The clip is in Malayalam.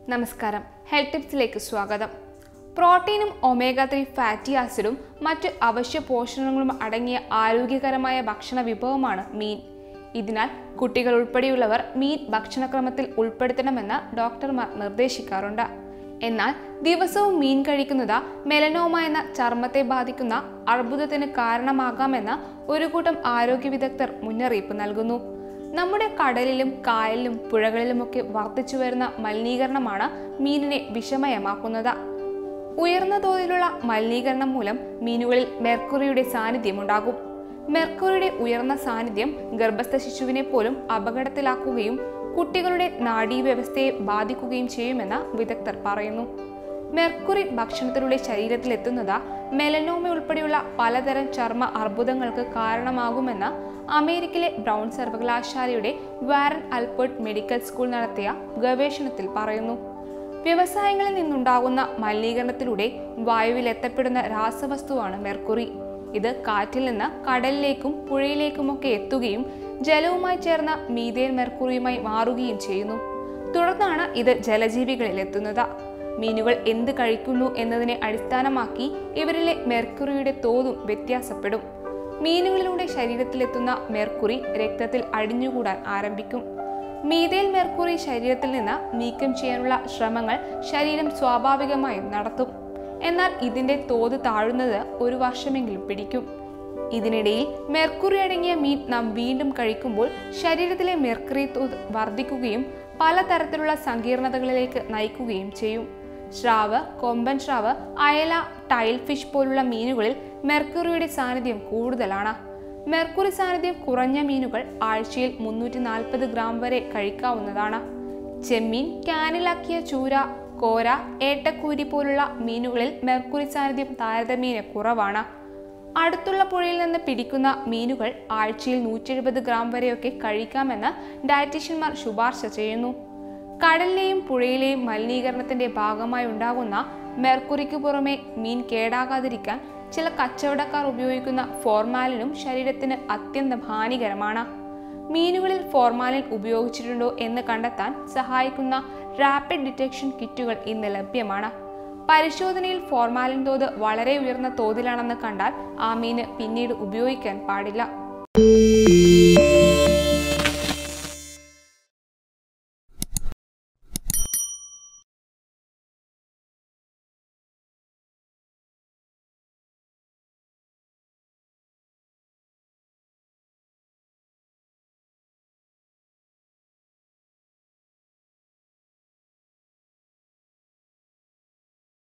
നമസ്കാരം ഹെൽത്ത് ടിപ്സിലേക്ക് സ്വാഗതം പ്രോട്ടീനും ഒമേഗ ത്രീ ഫാറ്റി ആസിഡും മറ്റ് അവശ്യ പോഷകങ്ങളും അടങ്ങിയ ആരോഗ്യകരമായ ഭക്ഷണ വിഭവമാണ് മീൻ ഇതിനാൽ കുട്ടികൾ ഉൾപ്പെടെയുള്ളവർ മീൻ ഭക്ഷണക്രമത്തിൽ ഉൾപ്പെടുത്തണമെന്ന് ഡോക്ടർമാർ നിർദ്ദേശിക്കാറുണ്ട് എന്നാൽ ദിവസവും മീൻ കഴിക്കുന്നത് മെലനോമ എന്ന ചർമ്മത്തെ ബാധിക്കുന്ന അർബുദത്തിന് കാരണമാകാമെന്ന് ഒരു കൂട്ടം ആരോഗ്യ വിദഗ്ധർ മുന്നറിയിപ്പ് നൽകുന്നു നമ്മുടെ കടലിലും കായലിലും പുഴകളിലുമൊക്കെ വർദ്ധിച്ചു വരുന്ന മലിനീകരണമാണ് മീനിനെ വിഷമയമാക്കുന്നത് ഉയർന്ന തോതിലുള്ള മലിനീകരണം മൂലം മീനുകളിൽ മെർക്കുറിയുടെ സാന്നിധ്യമുണ്ടാകും മെർക്കുറിയുടെ ഉയർന്ന സാന്നിധ്യം ഗർഭസ്ഥ ശിശുവിനെ പോലും അപകടത്തിലാക്കുകയും കുട്ടികളുടെ നാഡീവ്യവസ്ഥയെ ബാധിക്കുകയും ചെയ്യുമെന്ന് വിദഗ്ധർ പറയുന്നു മെർക്കുറി ഭക്ഷണത്തിലൂടെ ശരീരത്തിലെത്തുന്നത് മെലനോമ ഉൾപ്പെടെയുള്ള പലതരം ചർമ്മ അർബുദങ്ങൾക്ക് കാരണമാകുമെന്ന് അമേരിക്കയിലെ ബ്രൗൺ സർവകലാശാലയുടെ വാരൻ അൽബർട്ട് മെഡിക്കൽ സ്കൂൾ നടത്തിയ ഗവേഷണത്തിൽ പറയുന്നു വ്യവസായങ്ങളിൽ നിന്നുണ്ടാകുന്ന മലിനീകരണത്തിലൂടെ വായുവിൽ എത്തപ്പെടുന്ന രാസവസ്തുവാണ് മെർക്കുറി ഇത് കാറ്റിൽ നിന്ന് കടലിലേക്കും പുഴയിലേക്കുമൊക്കെ എത്തുകയും ജലവുമായി ചേർന്ന മീതേൻ മെർക്കുറിയുമായി മാറുകയും ചെയ്യുന്നു തുടർന്നാണ് ഇത് ജലജീവികളിൽ എത്തുന്നത് മീനുകൾ എന്ത് കഴിക്കുന്നു എന്നതിനെ അടിസ്ഥാനമാക്കി ഇവരിലെ മെർക്കുറിയുടെ തോതും വ്യത്യാസപ്പെടും മീനുകളിലൂടെ ശരീരത്തിലെത്തുന്ന മെർക്കുറി രക്തത്തിൽ അടിഞ്ഞുകൂടാൻ ആരംഭിക്കും മീതേൽ മെർക്കുറി ശരീരത്തിൽ നിന്ന് നീക്കം ചെയ്യാനുള്ള ശ്രമങ്ങൾ ശരീരം സ്വാഭാവികമായും നടത്തും എന്നാൽ ഇതിന്റെ തോത് താഴുന്നത് ഒരു വർഷമെങ്കിലും പിടിക്കും ഇതിനിടയിൽ മെർക്കുറി അടങ്ങിയ മീൻ നാം വീണ്ടും കഴിക്കുമ്പോൾ ശരീരത്തിലെ മെർക്കുറി തോത് വർദ്ധിക്കുകയും പലതരത്തിലുള്ള സങ്കീർണതകളിലേക്ക് നയിക്കുകയും ചെയ്യും സ്രാവ് കൊമ്പൻ സ്രാവ് അയല ടൈൽ ഫിഷ് പോലുള്ള മീനുകളിൽ മെർക്കുറിയുടെ സാന്നിധ്യം കൂടുതലാണ് മെർക്കുറി സാന്നിധ്യം കുറഞ്ഞ മീനുകൾ ആഴ്ചയിൽ മുന്നൂറ്റി നാൽപ്പത് ഗ്രാം വരെ കഴിക്കാവുന്നതാണ് ചെമ്മീൻ കാനിലാക്കിയ ചൂര കോര ഏട്ടക്കൂരി പോലുള്ള മീനുകളിൽ മെർക്കുറി സാന്നിധ്യം താരതമ്യേന കുറവാണ് അടുത്തുള്ള പുഴയിൽ നിന്ന് പിടിക്കുന്ന മീനുകൾ ആഴ്ചയിൽ നൂറ്റി എഴുപത് ഗ്രാം വരെയൊക്കെ കഴിക്കാമെന്ന് ഡയറ്റീഷ്യന്മാർ ശുപാർശ ചെയ്യുന്നു കടലിലെയും പുഴയിലെയും മലിനീകരണത്തിന്റെ ഭാഗമായി ഉണ്ടാകുന്ന മെർക്കുറിക്ക് പുറമെ മീൻ കേടാകാതിരിക്കാൻ ചില കച്ചവടക്കാർ ഉപയോഗിക്കുന്ന ഫോർമാലിനും ശരീരത്തിന് അത്യന്തം ഹാനികരമാണ് മീനുകളിൽ ഫോർമാലിൻ ഉപയോഗിച്ചിട്ടുണ്ടോ എന്ന് കണ്ടെത്താൻ സഹായിക്കുന്ന റാപ്പിഡ് ഡിറ്റക്ഷൻ കിറ്റുകൾ ഇന്ന് ലഭ്യമാണ് പരിശോധനയിൽ ഫോർമാലിൻ തോത് വളരെ ഉയർന്ന തോതിലാണെന്ന് കണ്ടാൽ ആ മീന് പിന്നീട് ഉപയോഗിക്കാൻ പാടില്ല